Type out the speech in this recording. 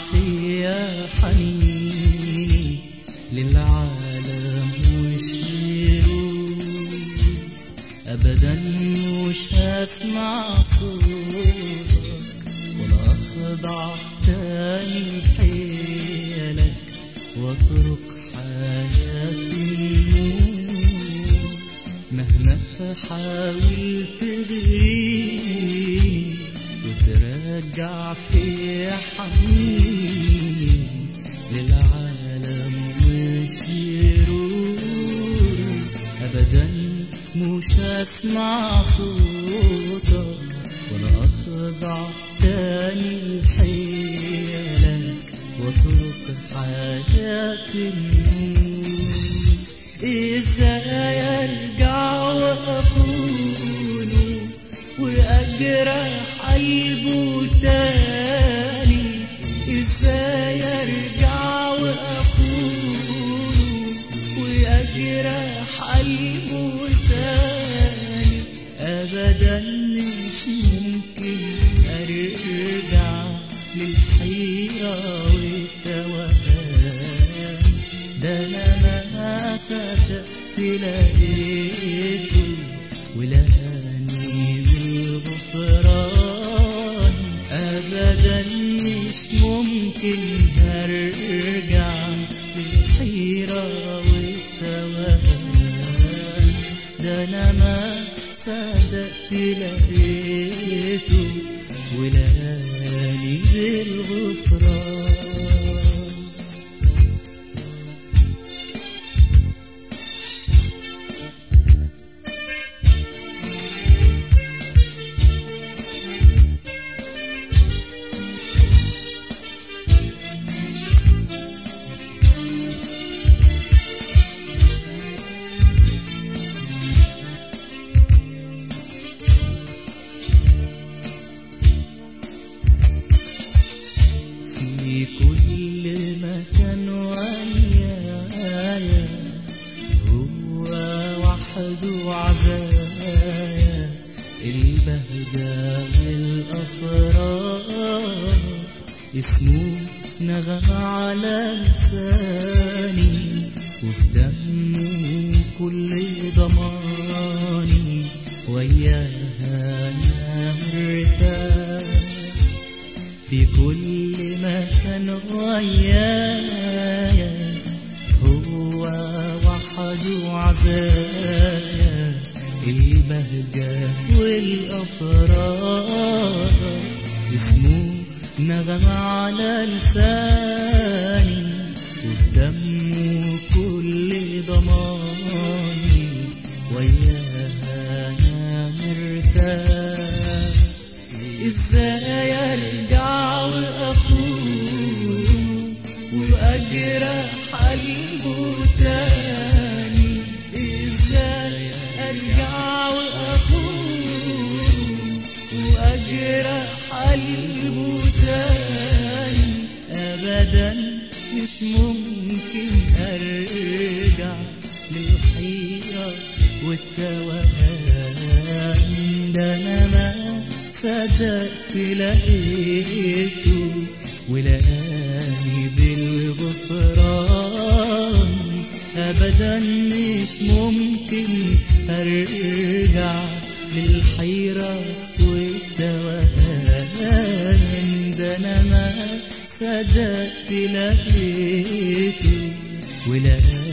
فيا حنين للعالم وشيره أبدا مش هسمع صوتك ولا أخضع تاني لحيلك واترك حياتي النور مهما تحاول تغيب وترجع في حنين للعالم مش يروح أبدا مش هسمع صوتك ولا أخضع تاني لحيلك واترك حياتي النور ازاي ارجع واخونه واجرح قلبه تاني ازاي ارجع واخونه واجرح قلبه تاني ابدا مش ممكن ارجع للحيرة والتوهان ده انا ما صدقت لقيته ولاني بالغفران ابدا مش ممكن هرجع للحيرة والتوهان ده انا ما صدقت لقيته ولاني بالغفران في كل مكان ويايا هو وحده عزايا البهجة والأفراح اسمه نغم على لساني وفي دمه كل ضماني وياها أنا مرتاح في كل مكان ويايا هو وحده عزايا البهجة والأفراح اسمه نغم على لساني وفي دمه كل ضماني وياها أنا مرتاح ازاي ارجع واخون واجرح قلبه تاني ازاي ارجع واخون واجرح قلبه تاني ابدا مش ممكن ارجع للحيرة والتوهان ده انا ما صدقت لقيته ولقاني بالغفران ابدا مش ممكن ارجع للحيرة والتوهان ده انا ما صدقت لقيته ولقاني